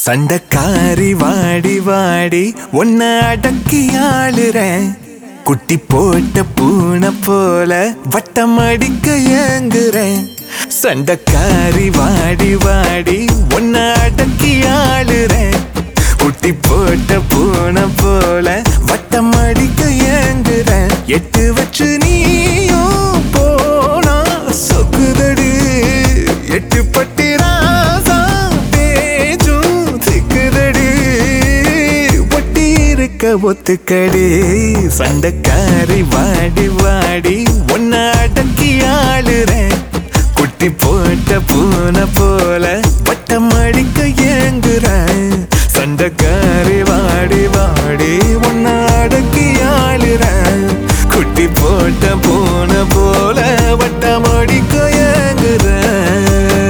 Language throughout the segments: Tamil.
சண்டக்காரி வாடி வாடி உன்னை அடக்கி ஆளுறேன் குட்டி போட்ட பூனை போல வட்டம் அடிக்க ஏங்குறேன் சண்டக்காரி வாடி வாடி உன்னை அடக்கி ஆளுறேன் குட்டி போட்ட பூனை போல வட்டம் அடிக்க ஏங்குறேன் எட்டு வச்சு நீயும் போனா சொக்குதடி எட்டு பட்டி ராசா பேச்சும் திக்குதடி ஒட்டி இருக்க ஒத்துக்கடி சண்டைக்காரி வாடி வாடி உன்னை அடக்கி ஆளுறேன் குட்டி போட்ட பூனை போல வட்டம் அடிக்க ஏங்குறேன் சண்டைக்காரி வாடி வாடி உன்னை அடக்கி ஆளுறேன் குட்டி போட்ட பூனை போல வட்டம் அடிக்க ஏங்குறேன்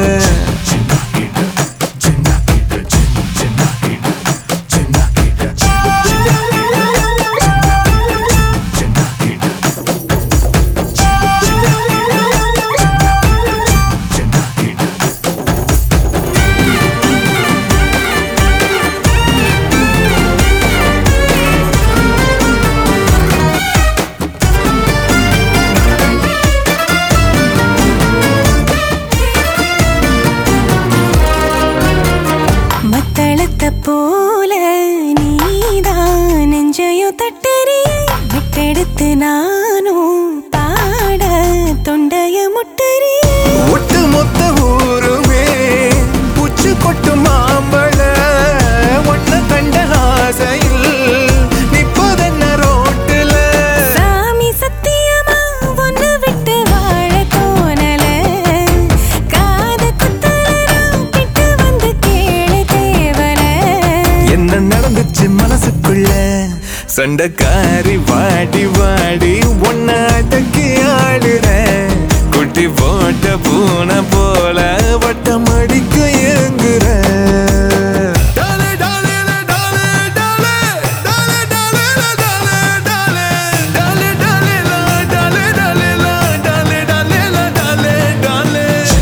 மத்தளத்தை போல நீதான் நெஞ்சையும் தட்டறி விட்டெடுத்து நானும் பாட தொண்டைய முட்டறி ஒட்டு மொத்த ஊருமே உச்சு கொட்டு மாம்பழ ஒன்ன கண்ட ஆசையில் நிப்பதென்ன ரோட்டுல சாமி சத்தியமா ஒன்னு விட்டு வாழ தோணல காத குத்தல கிட்ட வந்து கேளு தேவல என்ன நடந்துச்சு மனசுக்குள்ள சண்டைக்காரி வாடி வாடி ஒன்ன அடக்கி ஆடுற குட்டி போட்ட பூனை போல வட்டம் அடிக்க ஏங்குற டாலே, டாலே, டாலே, டாலே, டாலே, டாலே, டாலே, டாலே, டாலே, டாலே, டாலே, டாலே, டாலே, டாலே, டாலே.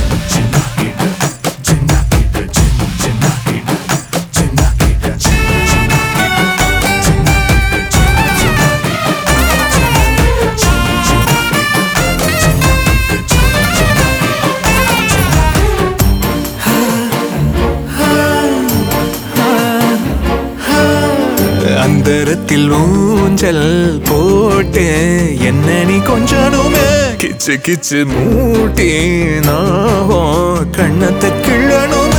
அந்தரத்தில் ஊஞ்சல் போட்டு என்ன நீ கொஞ்சனுமே கிச்சு கிச்சு மூட்டி நாவும் கண்ணத்தை கிள்ளணுமே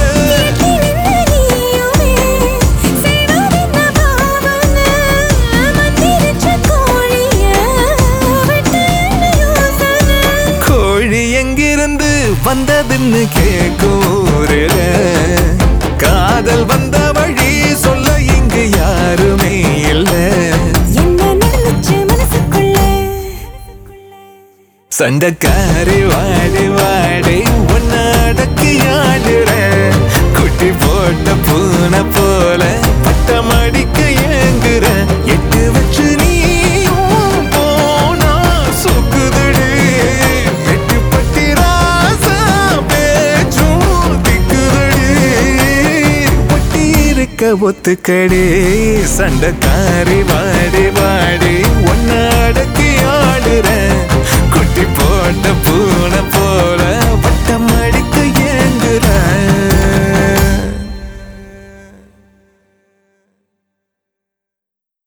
கோழி எங்கிருந்து வந்ததுன்னு கேக்கூருல காதல் வந்த வழி சொல்ல இங்கு யாருமே இல்லை சண்டைக்காரி வாடி வாடி உன்னை அடக்கி ஆடுற குட்டி போட்ட பூனை போல பட்டம் அடிக்க ஏங்குற எட்டு வச்சு நீ போனா சுக்குதுடி எட்டு பட்டி ராசா பேச்சும் திக்குதுடி ஒட்டி இருக்க ஒத்துக்கடி சண்டைக்காரி வாடி வாடி